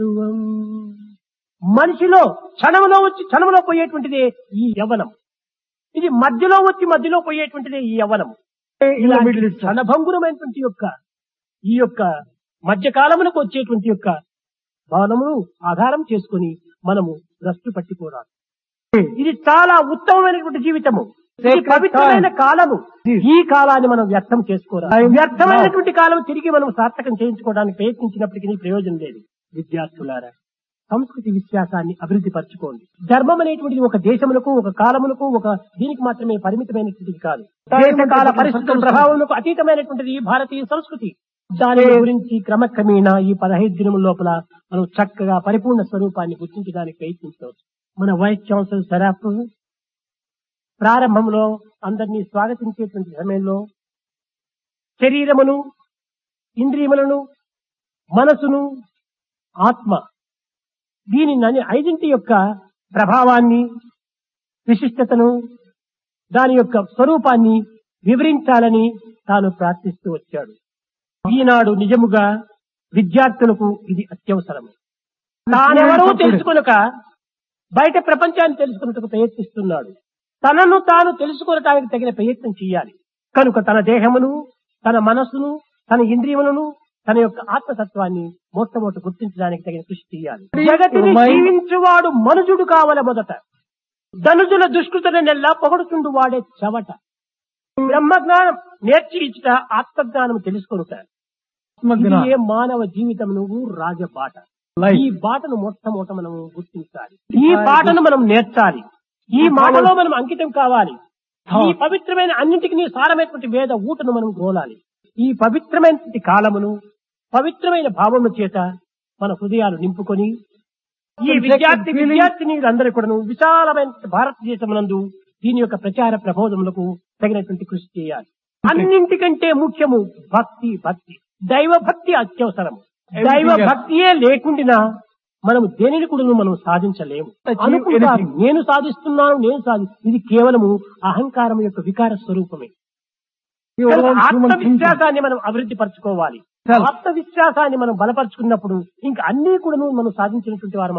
మనిషిలో క్షణంలో వచ్చి క్షణంలో పోయేటువంటిదే ఈ యవనం ఇది మధ్యలో వచ్చి మధ్యలో పోయేటువంటిదే ఈ యవనం in the middle itself. క్షణభంగురమైనటువంటి యొక్క ఈ యొక్క మధ్యకాలమునకు వచ్చేటువంటి యొక్క భవనమును ఆధారం చేసుకొని మనము భ్రష్టు పట్టిపోరాదు ఇది చాలా ఉత్తమమైనటువంటి జీవితము ఇది Sacred పవిత్రమైన time. కాలము Yes. ఈ కాలాన్ని మనం వ్యర్థం చేసుకోరాదు Time వ్యర్థమైనటువంటి కాలం తిరిగి మనం సార్థకం చేయించుకోవడానికి ప్రయత్నించినప్పటికీ ప్రయోజనం లేదు విద్యార్థులారా సంస్కృతి విశ్వాసాన్ని అభివృద్ధి పరచుకోండి ధర్మం అనేటువంటిది ఒక దేశములకు ఒక కాలములకు ఒక దీనికి మాత్రమే పరిమితమైనటువంటిది కాదు దేశ కాల పరిస్థితుల ప్రభావములకు అతీతమైనటువంటిది ఈ భారతీయ సంస్కృతి దాని గురించి క్రమక్రమేణా ఈ పదహైదు దినముల లోపల మనం చక్కగా పరిపూర్ణ స్వరూపాన్ని గుర్తించడానికి ప్రయత్నించవచ్చు మన వైస్ ఛాన్సలర్ సరాఫ్ ప్రారంభంలో అందరినీ స్వాగతించేటువంటి సమయంలో శరీరమును ఇంద్రియములను మనసును ఆత్మ దీని నని- ఐదింటి యొక్క ప్రభావాన్ని విశిష్టతను దాని యొక్క స్వరూపాన్ని వివరించాలని తాను ప్రార్థిస్తూ వచ్చాడు ఈనాడు నిజముగా విద్యార్థులకు ఇది అత్యవసరం తానెవరో తెలుసుకొనక బయట ప్రపంచాన్ని తెలుసుకున్నట్టుకు ప్రయత్నిస్తున్నాడు తనను తాను తెలుసుకొనటానికి తగిన ప్రయత్నం చేయాలి కనుక తన దేహమును తన మనస్సును తన ఇంద్రియములను తన యొక్క ఆత్మతత్వాన్ని మొట్టమొదటి గుర్తించడానికి తగిన కృషి చేయాలి జగతిని జీవించువాడు మనుజుడు కావల మొదట ధనుజుల దుష్కృతని నెల్లా పొగడుచుండు వాడే చెవట బ్రహ్మజ్ఞానం నేర్చి ఇచ్చుట ఆత్మజ్ఞానం తెలుసుకొనుట ఇది ఏ మానవ జీవితం నువ్వు రాజబాట Life. ఈ బాటను మొట్టమొదట మనం గుర్తించాలి ఈ బాటను మనం నేర్చాలి ఈ మాటలో మనం అంకితం కావాలి ఈ పవిత్రమైన అన్నింటికి సారమైనటువంటి వేద ఊటను మనం గోలాలి ఈ పవిత్రమైనటువంటి కాలమును పవిత్రమైన భావముల చేత మన హృదయాలు నింపుకొని ఈ విద్యార్థి విద్యార్థినీలందరూ కూడాను విశాలమైన భారతదేశమునందు దీని యొక్క ప్రచార ప్రబోధములకు తగినటువంటి కృషి చేయాలి అన్నింటికంటే ముఖ్యము భక్తి భక్తి దైవ భక్తి అత్యవసరం దైవ Everything else. భక్తియే లేకుండా మనము దేనిని కూడా మనం సాధించలేము Achieve అనుకుంటారు anything. నేను సాధిస్తున్నాను నేను సాధి ఇది కేవలము అహంకారం యొక్క వికార స్వరూపమే Your own human thinking. ఆత్మవిశ్వాసాన్ని మనం అభివృద్ధి పరచుకోవాలి Self. ఆత్మవిశ్వాసాన్ని మనం బలపరుచుకున్నప్పుడు ఇంకా అన్ని కూడా మనం సాధించినటువంటి వారు